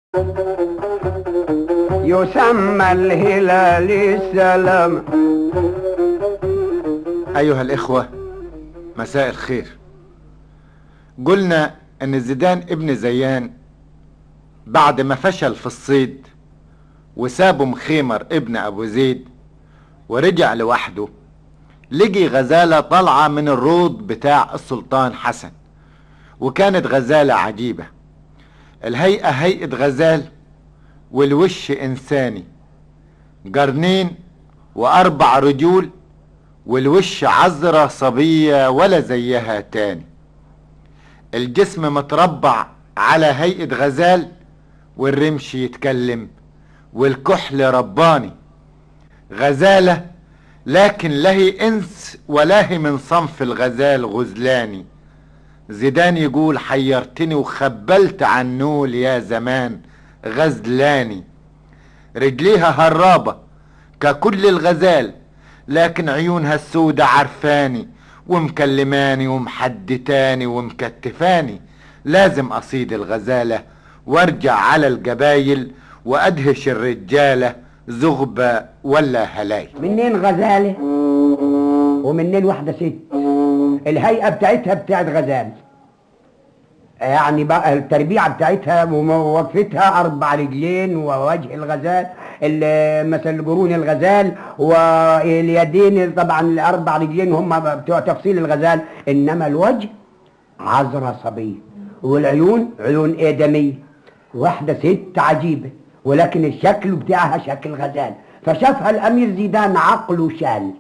يسمى الهلال السلام أيها الإخوة مساء الخير قلنا أن زيدان ابن زيان بعد ما فشل في الصيد وسابه مخيمر ابن أبو زيد ورجع لوحده لقي غزالة طالعة من الروض بتاع السلطان حسن وكانت غزالة عجيبة الهيئة هيئة غزال والوش إنساني قرنين وأربع رجول والوش عذرة صبية ولا زيها تاني الجسم متربع على هيئة غزال والرمش يتكلم والكحل رباني غزالة لكن لهي انس ولهي من صنف الغزال غزلاني زيدان يقول حيرتني وخبلت عن نول يا زمان غزلاني رجليها هرابة ككل الغزال لكن عيونها السودة عرفاني ومكلماني ومحدتاني ومكتفاني لازم اصيد الغزالة وارجع على الجبايل وادهش الرجالة زغبة ولا هلاي منين غزالة ومنين واحدة ست الهيئة بتاعتها بتاعت غزال يعني بقى التربيعة بتاعتها ووقفتها أربع رجلين ووجه الغزال ال- مثل قرون الغزال واليدين طبعا الأربع رجلين هم بتوع تفصيل الغزال إنما الوجه عذرة صبية والعيون عيون آدمية واحدة ست عجيبة ولكن الشكل بتاعها شكل غزال فشافها الأمير زيدان عقله شال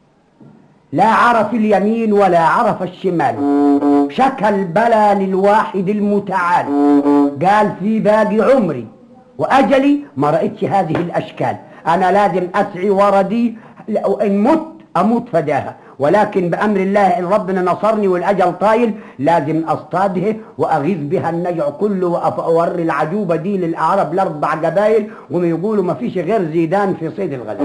لا عرف اليمين ولا عرف الشمال شكى البلا للواحد المتعال قال في باقي عمري وأجلي ما رأيتش هذه الأشكال أنا لازم أسعي وردي إن مت أموت فداها ولكن بأمر الله إن ربنا نصرني والأجل طايل لازم أصطاده وأغيظ بها النجع كله وأوري العجوبة دي للأعراب الأربع قبايل وما يقولوا ما فيش غير زيدان في صيد الغزال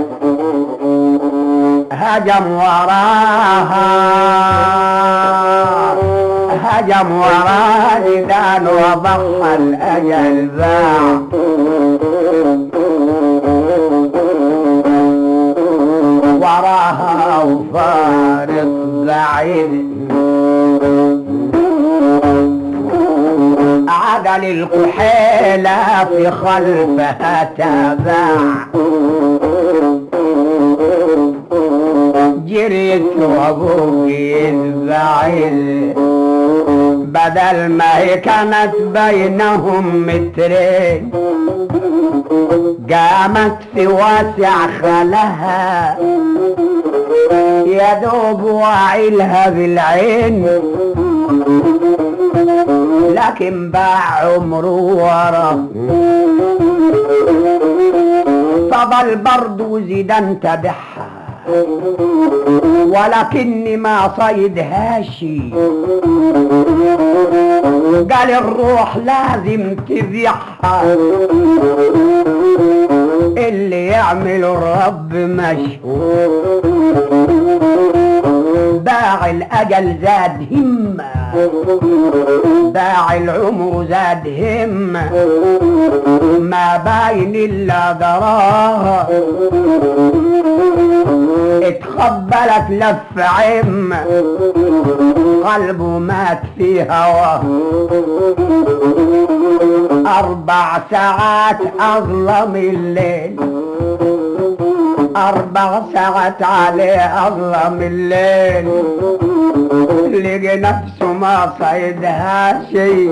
هجم وراها هجم ورا زيدان وضح الأجل ذاع وراها وفارق بعيد عقل الكحيلة في خلفها تابع جريت وابوك يزعل بدل ما هي كانت بينهم مترين قامت في واسع خلها يا دوب واعيلها بالعين لكن باع عمره ورا فضل برضو زيدان تبعها ولكني ما صيدهاش قال الروح لازم تذيعها اللي يعمل الرب مشهور باع الاجل زاد همه باع العمر زاد همه ما باين الا دراها اتخبلت لف عم قلبه مات في هواه اربع ساعات اظلم الليل اربع ساعات عليه اظلم الليل لقى نفسه ما صيدها شيء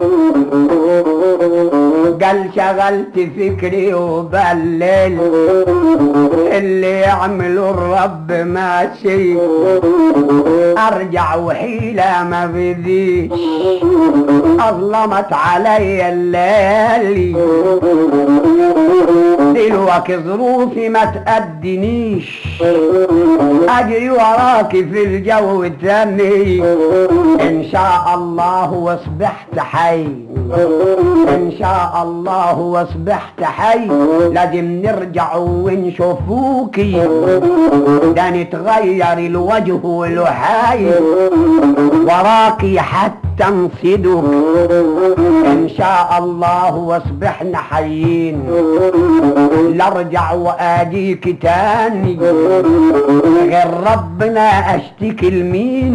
قال شغلت فكري وبالليل اللي يعمله الرب ماشي ارجع وحيلة ما بديش اظلمت علي الليالي دلوقتي ظروفي ما تأدنيش اجري وراك في الجو التاني ان شاء الله واصبحت حي ان شاء الله واصبحت حي لازم نرجع ونشوفوكي ده نتغير الوجه والحي وراكي حتى تنصدك ان شاء الله واصبحنا حيين لارجع واجيك تاني غير ربنا اشتكي لمين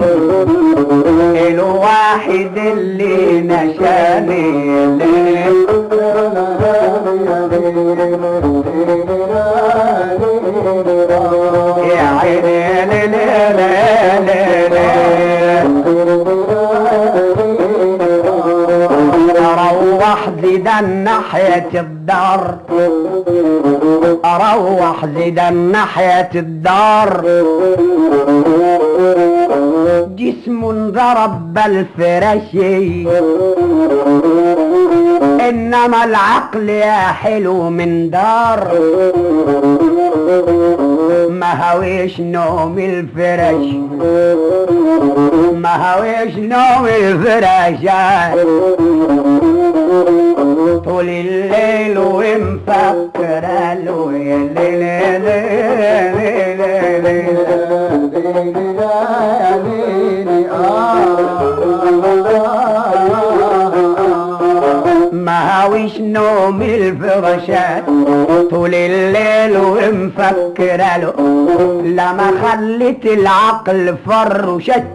الواحد اللي نشاني يا عيني لي لي لي لي روح زيدان ناحية الدار اروح زيدان ناحية الدار جسم ضرب بالفراشي انما العقل يا حلو من دار ما هويش نوم الفراش ما هويش نوم الفراشات طول الليل ومفكر له يا ليل يا ليل يا ليل ما هويش نوم الفراشات طول الليل ومفكر له لما خلت العقل فر وشت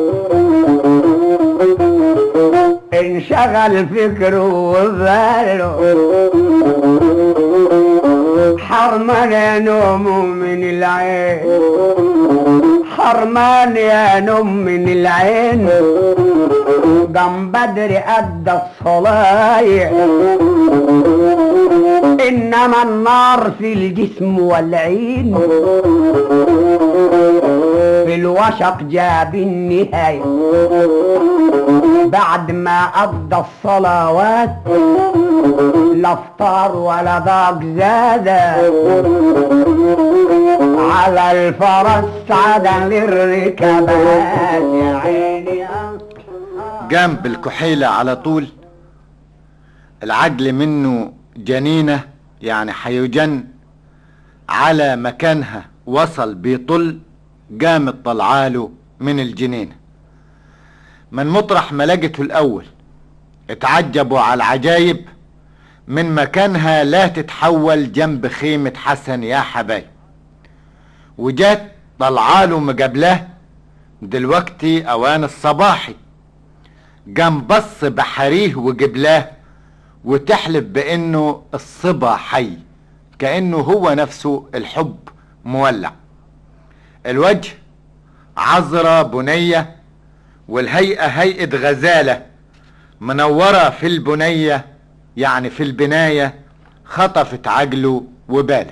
انشغل فكره وباله حرمان يا نوم من العين حرمان يا نوم من العين قام بدري ادى الصلاة انما النار في الجسم والعين في الوشق جاب النهاية بعد ما قضى الصلوات لا افطار ولا ضاق زاده على الفرس عدا للركبات يا عيني قام بالكحيلة على طول العجل منه جنينة يعني حيجن على مكانها وصل بيطل قامت طلعاله من الجنينة من مطرح ما لقته الأول اتعجبوا على العجايب من مكانها لا تتحول جنب خيمة حسن يا حبايب وجات طلعاله مقابلاه دلوقتي اوان الصباحي قام بص بحريه وجبلاه وتحلف بانه الصبا حي كانه هو نفسه الحب مولع الوجه عذرة بنية والهيئة هيئة غزالة منورة في البنية يعني في البناية خطفت عجله وباله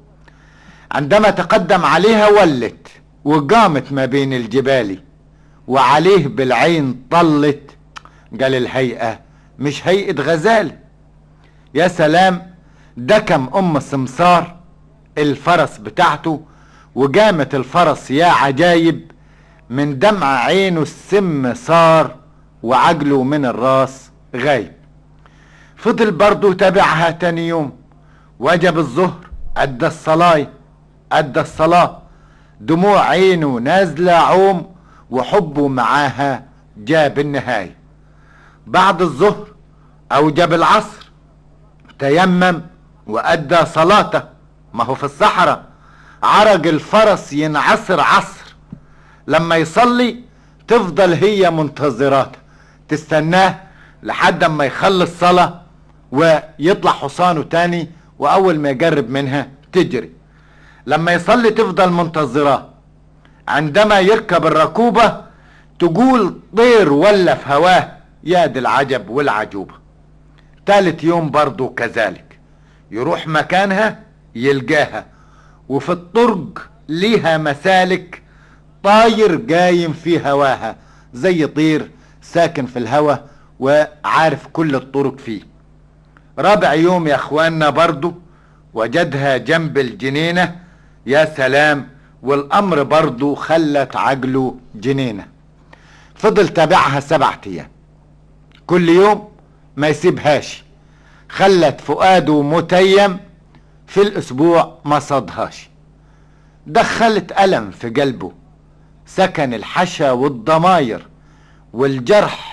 عندما تقدم عليها ولت وقامت ما بين الجبال وعليه بالعين طلت قال الهيئة مش هيئة غزال يا سلام ده كم ام سمسار الفرس بتاعته وقامت الفرس يا عجايب من دمع عينه السم صار وعجله من الراس غايب فضل برضه تابعها تاني يوم وجب الظهر أدى الصلاة أدى الصلاة دموع عينه نازلة عوم وحبه معاها جاب النهاية بعد الظهر أوجب العصر تيمم وأدى صلاته ما هو في الصحراء عرج الفرس ينعصر عصر لما يصلي تفضل هي منتظراته تستناه لحد ما يخلص صلاة ويطلع حصانه تاني وأول ما يقرب منها تجري لما يصلي تفضل منتظراه عندما يركب الركوبة تقول طير ولا في هواه يا دي العجب والعجوبة تالت يوم برضو كذلك يروح مكانها يلقاها وفي الطرق ليها مسالك طاير قايم في هواها زي طير ساكن في الهوا وعارف كل الطرق فيه رابع يوم يا اخواننا برضو وجدها جنب الجنينة يا سلام والامر برضو خلت عجله جنينة فضل تابعها سبعة ايام كل يوم ما يسيبهاش خلت فؤاده متيم في الاسبوع ما صدهاش دخلت ألم في قلبه سكن الحشا والضماير والجرح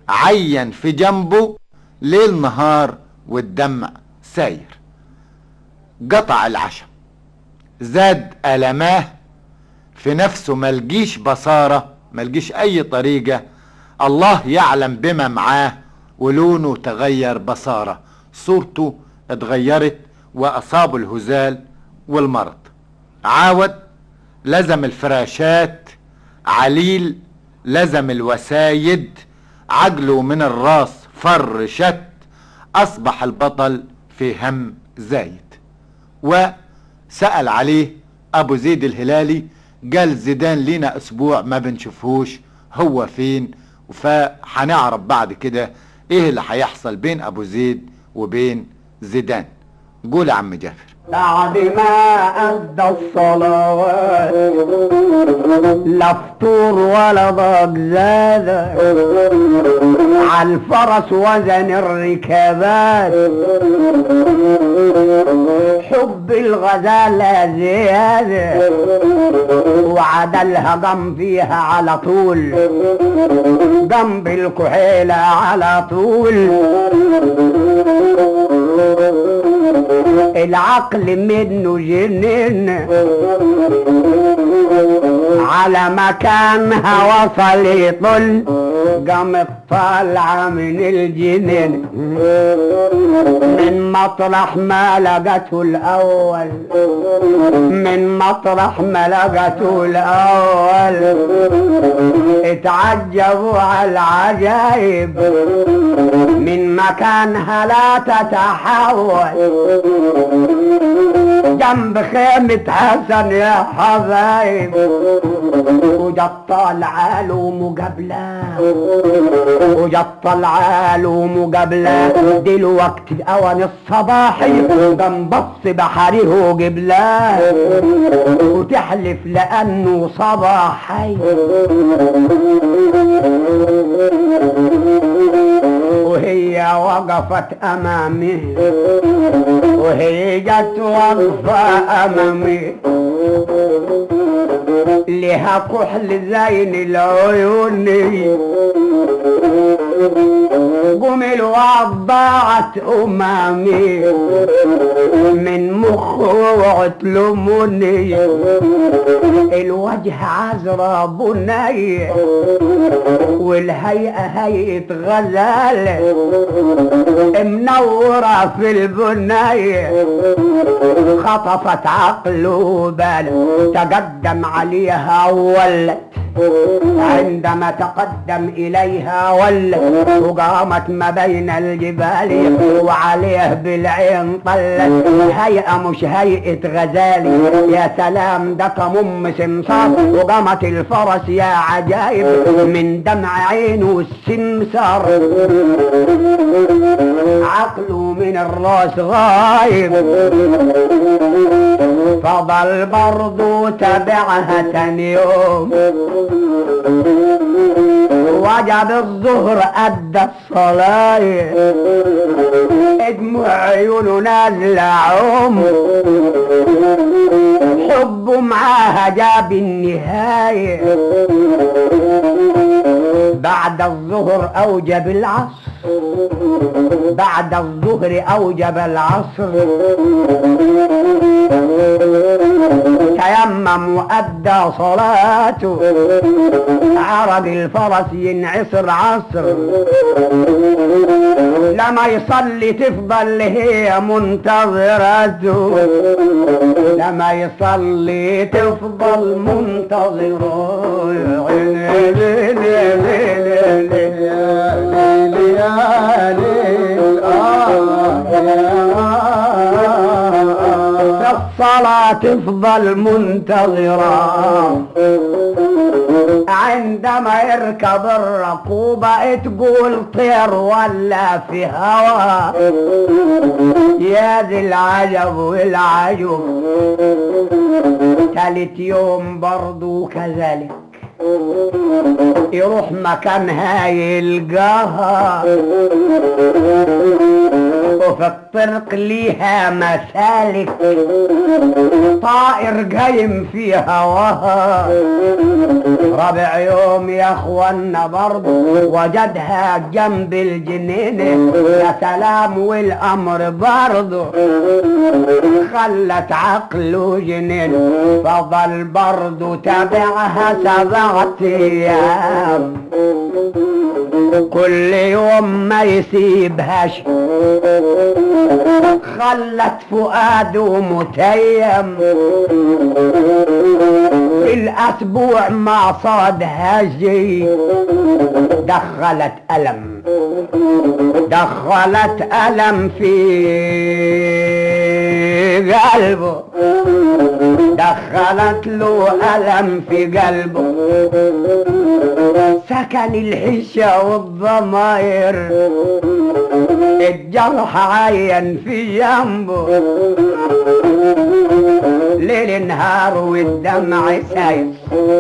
عين في جنبه ليل نهار والدمع ساير قطع العشم زاد ألماه في نفسه ملجيش بصارة ملجيش أي طريقة الله يعلم بما معاه ولونه تغير بصارة صورته اتغيرت وأصابه الهزال والمرض عاود لزم الفراشات عليل لزم الوسايد عجله من الراس فر شت أصبح البطل في هم زايد وسأل عليه أبو زيد الهلالي قال زيدان لينا أسبوع ما بنشوفهوش هو فين فهنعرف بعد كده ايه اللي هيحصل بين ابو زيد وبين زيدان قول يا عم جعفر بعد ما أدى الصلوات لا فطور ولا ضاق زاد على الفرس وزن الركابات حب الغزالة زيادة وعدلها قم فيها على طول جنب الكحيلة على طول العقل منه جنن على مكانها وصل يطل قامت طالعة من الجنين من مطرح ما لقته الأول من مطرح ما لقته الأول اتعجبوا على العجائب من مكانها لا تتحول جنب خيمة حسن يا حبايب وجت طالعة له مقابلة وجت طالعة له مقابلة دلوقتي أوان الصباحي قام بص بحريه قبلة وتحلف لأنه صباحي وهي وقفت أمامي وهي جت واقفة أمامي لها كحل زين العيون قم الوعد ضاعت أمامي من مخه تلومني الوجه عذرة بني والهيئة هيئة غزال منورة في البني خطفت عقله بال تقدم عليها ولت عندما تقدم إليها ولت وقامت ما بين الجبال وعليه بالعين طلت هيئة مش هيئة غزالي يا سلام ده كمم سمسار وقامت الفرس يا عجايب من دمع عينه السمسار عقله من الراس غايب فضل برضو تبعها تاني يوم وجب الظهر أدى الصلاة دموع عيونه نازلة عم حبه معاها جاب النهاية بعد الظهر أوجب العصر بعد الظهر أوجب العصر تيمم وأدى صلاته عرق الفرس ينعصر عصر لما يصلي تفضل هي منتظرته لما يصلي تفضل منتظره الصلاة تفضل منتظرة عندما يركب الركوبة تقول طير ولا في هوا يا ذي العجب والعجب تالت يوم برضو كذلك يروح مكانها يلقاها وفي الطرق ليها مسالك طائر قايم في هواها ربع يوم يا اخوانا برضه وجدها جنب الجنينة يا سلام والامر برضه خلت عقله جنين فضل برضه تبعها سبعة ايام كل يوم ما يسيبهاش خلت فؤاده متيم الاسبوع ما صادها شي دخلت الم دخلت الم في قلبه دخلت له الم في قلبه سكن الحشة والضماير الجرح عين في جنبه ليل نهار والدمع سايل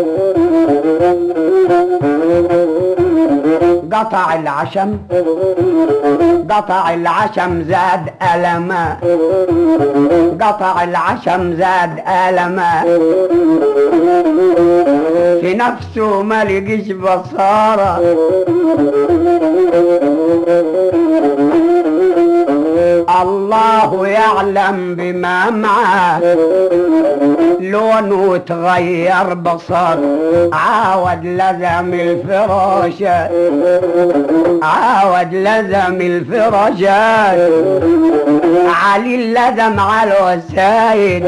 قطع العشم قطع العشم زاد ألما قطع العشم زاد ألما في نفسه ما لقيش بصارة الله يعلم بما معاه لونه تغير بصر عاود لزم الفراشات عاود لزم الفراشات علي اللزم على الوسايد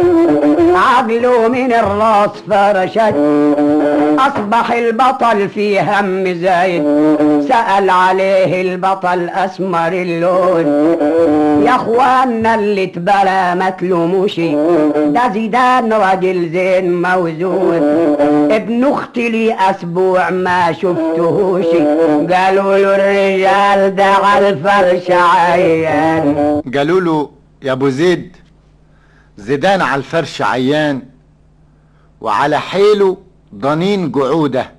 عقله من الراس فرشت اصبح البطل في هم زايد سأل عليه البطل اسمر اللون يا اخوانا اللي تبلا ما تلوموشي ده زيدان راجل زين موزون ابن اختي لي اسبوع ما شفتهوشي قالوا له الرجال ده على الفرش عيان قالوا له يا ابو زيد زيدان على الفرش عيان وعلى حيله ضنين قعوده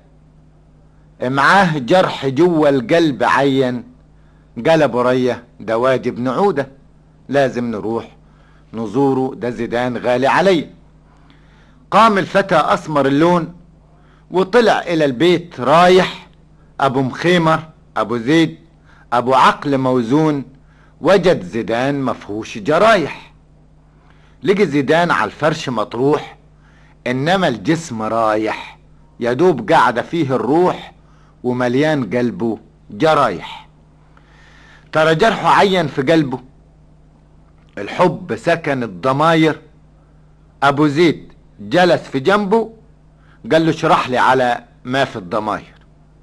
معاه جرح جوا القلب عين قال ابو ريه ده وادي بن عوده لازم نروح نزوره ده زيدان غالي علي قام الفتى اسمر اللون وطلع الى البيت رايح ابو مخيمر ابو زيد ابو عقل موزون وجد زيدان مفهوش جرايح لقي زيدان على الفرش مطروح انما الجسم رايح يدوب قاعدة فيه الروح ومليان قلبه جرايح ترى جرحه عين في قلبه الحب سكن الضماير ابو زيد جلس في جنبه قال له اشرح لي على ما في الضماير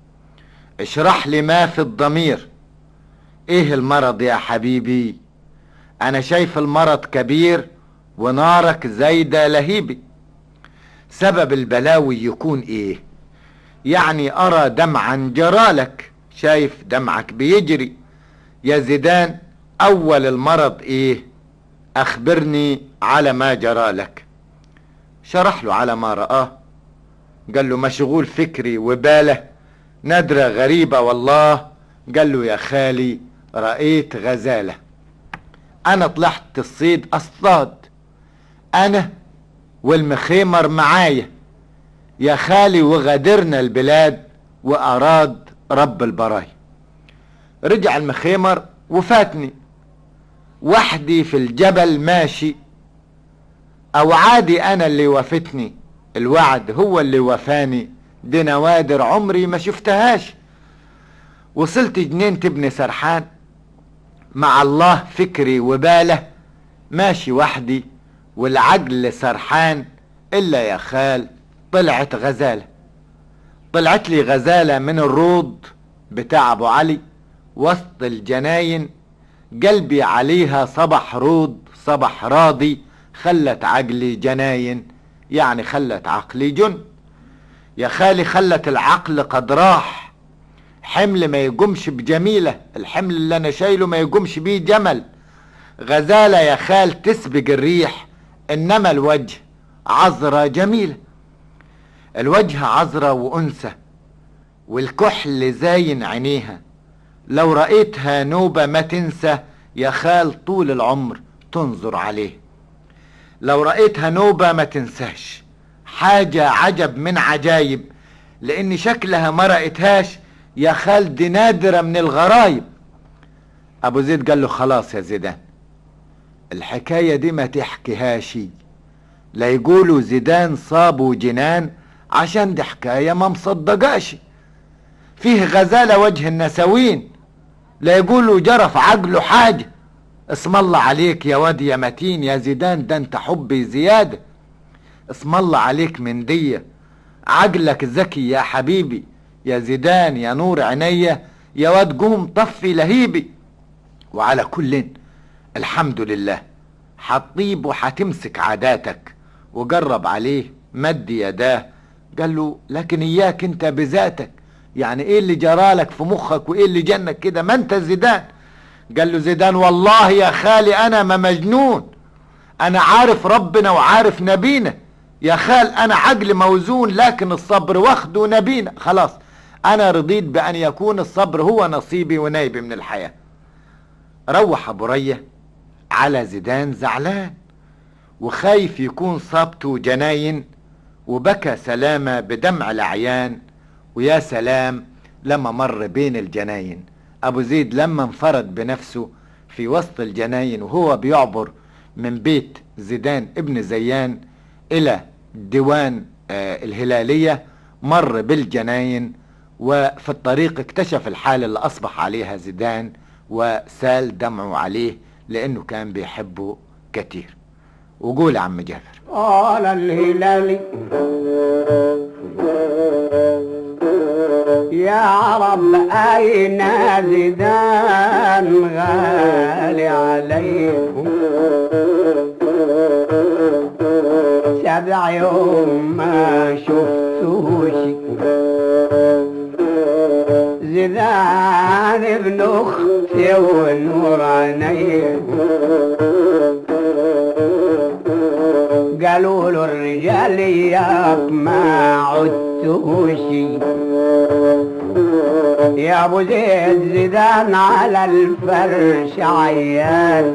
اشرح لي ما في الضمير ايه المرض يا حبيبي انا شايف المرض كبير ونارك زايدة لهيبي سبب البلاوي يكون ايه يعني ارى دمعا جرالك شايف دمعك بيجري يا زيدان اول المرض ايه اخبرني على ما جرالك شرح له على ما رآه قال له مشغول فكري وباله ندرة غريبة والله قال له يا خالي رأيت غزالة انا طلعت الصيد اصطاد انا والمخيمر معايا يا خالي وغادرنا البلاد واراد رب البرايا رجع المخيمر وفاتني وحدي في الجبل ماشي او عادي انا اللي وفتني الوعد هو اللي وفاني دي نوادر عمري ما شفتهاش وصلت جنينة ابن سرحان مع الله فكري وباله ماشي وحدي والعقل سرحان الا يا خال طلعت غزالة طلعت لي غزالة من الروض بتاع ابو علي وسط الجناين قلبي عليها صبح روض صبح راضي خلت عقلي جناين يعني خلت عقلي جن يا خالي خلت العقل قد راح حمل ما يقومش بجميلة الحمل اللي انا شايله ما يقومش بيه جمل غزالة يا خال تسبق الريح انما الوجه عذرة جميلة الوجه عذرة وانثى والكحل زاين عينيها لو رأيتها نوبة ما تنسى يا خال طول العمر تنظر عليه لو رأيتها نوبة ما تنساش حاجة عجب من عجايب لان شكلها ما رأيتهاش يا خال دي نادرة من الغرايب ابو زيد قال له خلاص يا زيدان الحكاية دي ما تحكيهاش لا يقولوا زيدان صابوا جنان عشان دي حكاية ما مصدقاش فيه غزالة وجه النسوين لا يقولوا جرف عقله حاجة اسم الله عليك يا واد يا متين يا زيدان ده انت حبي زيادة اسم الله عليك من دية عقلك ذكي يا حبيبي يا زيدان يا نور عينيا يا واد قوم طفي لهيبي وعلى كل الحمد لله حطيب وحتمسك عاداتك وجرب عليه مد يداه قال له لكن اياك انت بذاتك يعني ايه اللي جرالك في مخك وايه اللي جنك كده ما انت زيدان قال له زيدان والله يا خالي انا ما مجنون انا عارف ربنا وعارف نبينا يا خال انا عقلي موزون لكن الصبر واخده نبينا خلاص انا رضيت بان يكون الصبر هو نصيبي ونايبي من الحياة روح ابو رية على زيدان زعلان وخايف يكون صابته جناين وبكى سلامة بدمع الأعيان ويا سلام لما مر بين الجناين أبو زيد لما انفرد بنفسه في وسط الجناين وهو بيعبر من بيت زيدان ابن زيان إلى ديوان آه الهلالية مر بالجناين وفي الطريق اكتشف الحالة اللي أصبح عليها زيدان وسال دمعه عليه لأنه كان بيحبه كتير وقول يا عم جابر قال الهلالي يا رب أين زيدان غالي عليكم سبع يوم ما شفتوش زيدان ابن اختي ونور عيني قالوا له الرجال ياك ما عدتوش يا ابو زيد زيدان على الفرش عيان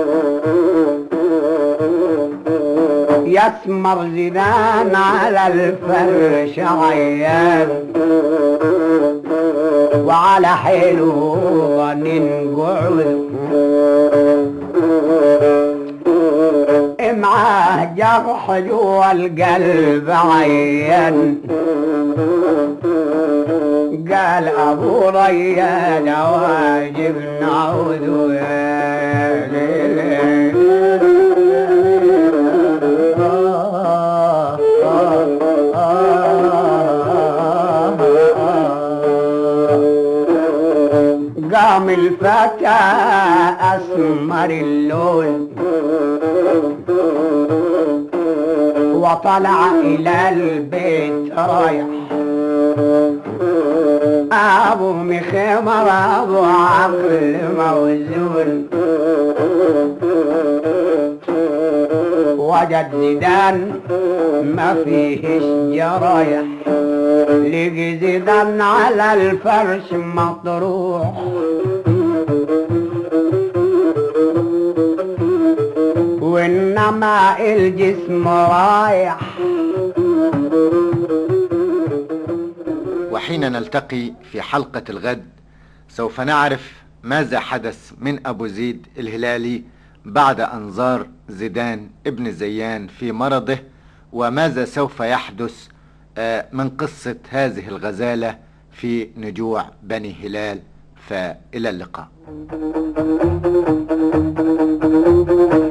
يسمر زيدان على الفرش عيان وعلى حلو ننقعد معاه جرح جوا القلب عيان قال ابو ريان واجب نعوذ يا ليل قام الفتى اسمر اللون وطلع الى البيت رايح ابو مخمر ابو عقل موزون وجد زيدان ما فيهش جرايح لقي زيدان على الفرش مطروح وانما الجسم رايح وحين نلتقي في حلقة الغد سوف نعرف ماذا حدث من أبو زيد الهلالي بعد أنظار زيدان ابن زيان في مرضه وماذا سوف يحدث آه، من قصة هذه الغزالة في نجوع بني هلال فإلى اللقاء